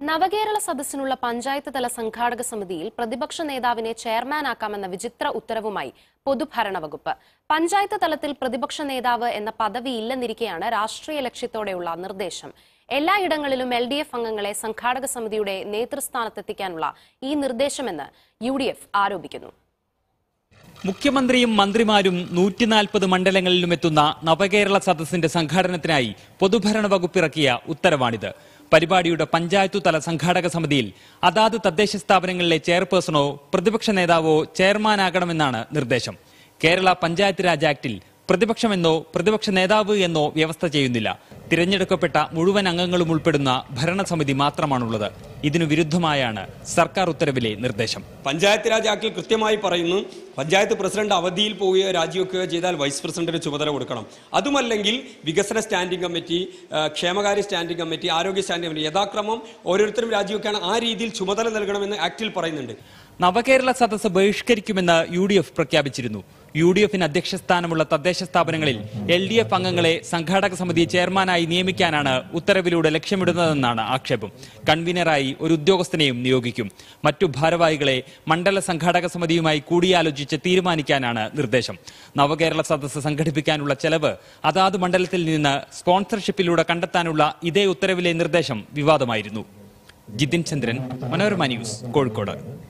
നവകേരള സദസ്സിനുള്ള പഞ്ചായത്ത് തല സംഘാടക സമിതിയിൽ പ്രതിപക്ഷ നേതാവിനെ ചെയർമാനാക്കാമെന്ന വിചിത്ര ഉത്തരവുമായി പൊതുഭരണ വകുപ്പ് പഞ്ചായത്ത് തലത്തിൽ പ്രതിപക്ഷ നേതാവ് എന്ന പദവി ഇല്ലെന്നിരിക്കെയാണ് രാഷ്ട്രീയ ലക്ഷ്യത്തോടെയുള്ള നിർദ്ദേശം എല്ലായിടങ്ങളിലും എൽ ഡി എഫ് അംഗങ്ങളെ സംഘാടക സമിതിയുടെ നേതൃസ്ഥാനത്തെത്തിക്കാനുള്ള ഈ നിർദ്ദേശമെന്ന് യു ഡി എഫ് ആരോപിക്കുന്നു മുഖ്യമന്ത്രിയും മന്ത്രിമാരും നൂറ്റിനാൽപ്പത് മണ്ഡലങ്ങളിലും എത്തുന്ന നവകേരള സദസ്സിന്റെ സംഘാടനത്തിനായി പൊതുഭരണ വകുപ്പ് ഇറക്കിയ ഉത്തരവാണിത് പരിപാടിയുടെ പഞ്ചായത്തു തല സംഘാടക സമിതിയിൽ അതാത് തദ്ദേശ സ്ഥാപനങ്ങളിലെ ചെയർപേഴ്സണോ പ്രതിപക്ഷ നേതാവോ ചെയർമാനാകണമെന്നാണ് നിർദ്ദേശം കേരള പഞ്ചായത്ത് രാജ് ആക്ടിൽ പ്രതിപക്ഷമെന്നോ പ്രതിപക്ഷ നേതാവ് എന്നോ വ്യവസ്ഥ ചെയ്യുന്നില്ല തിരഞ്ഞെടുക്കപ്പെട്ട മുഴുവൻ അംഗങ്ങളും ഉൾപ്പെടുന്ന ഭരണസമിതി മാത്രമാണുള്ളത് ഇതിനു വിരുദ്ധമായാണ് സർക്കാർ ഉത്തരവിലെ നിർദ്ദേശം പഞ്ചായത്ത് രാജ് ആക്ടിൽ കൃത്യമായി പറയുന്നു പഞ്ചായത്ത് പ്രസിഡന്റ് അവധിയിൽ പോവുകയോ രാജിവെക്കുകയോ ചെയ്താൽ വൈസ് പ്രസിഡന്റിന് ചുമതല കൊടുക്കണം അതുമല്ലെങ്കിൽ വികസന സ്റ്റാൻഡിംഗ് കമ്മിറ്റി ആ, ക്ഷേമകാര്യ സ്റ്റാൻഡിംഗ് കമ്മിറ്റി ആരോഗ്യ സ്റ്റാൻഡിംഗ് കമ്മിറ്റി യഥാക്രമം ഓരോരുത്തരും രാജിവെക്കുകയാണ് ആ രീതിയിൽ ചുമതല നൽകണമെന്ന് ആക്ടിൽ പറയുന്നുണ്ട് നവകേരള സദസ്സ് ബഹിഷ്കരിക്കുമെന്ന് യു ഡി എഫ് പ്രഖ്യാപിച്ചിരുന്നു യു ഡി എഫിന് അധ്യക്ഷ സ്ഥാനമുള്ള തദ്ദേശ സ്ഥാപനങ്ങളിൽ എൽ ഡി എഫ് അംഗങ്ങളെ സംഘാടക സമിതി ചെയർമാനായി നിയമിക്കാനാണ് ഉത്തരവിലൂടെ ലക്ഷ്യമിടുന്നതെന്നാണ് ആക്ഷേപം കൺവീനറായി ഒരു ഉദ്യോഗസ്ഥനെയും നിയോഗിക്കും മറ്റു ഭാരവാഹികളെ മണ്ഡല സംഘാടക സമിതിയുമായി കൂടിയാലോചിച്ച് തീരുമാനിക്കാനാണ് നിർദ്ദേശം നവകേരള സദസ്സ് സംഘടിപ്പിക്കാനുള്ള ചെലവ് അതാത് മണ്ഡലത്തിൽ നിന്ന് സ്പോൺസർഷിപ്പിലൂടെ കണ്ടെത്താനുള്ള ഇതേ ഉത്തരവിലെ നിർദ്ദേശം വിവാദമായിരുന്നു ജിതിൻ ചന്ദ്രൻ മനോരമ ന്യൂസ് കോഴിക്കോട്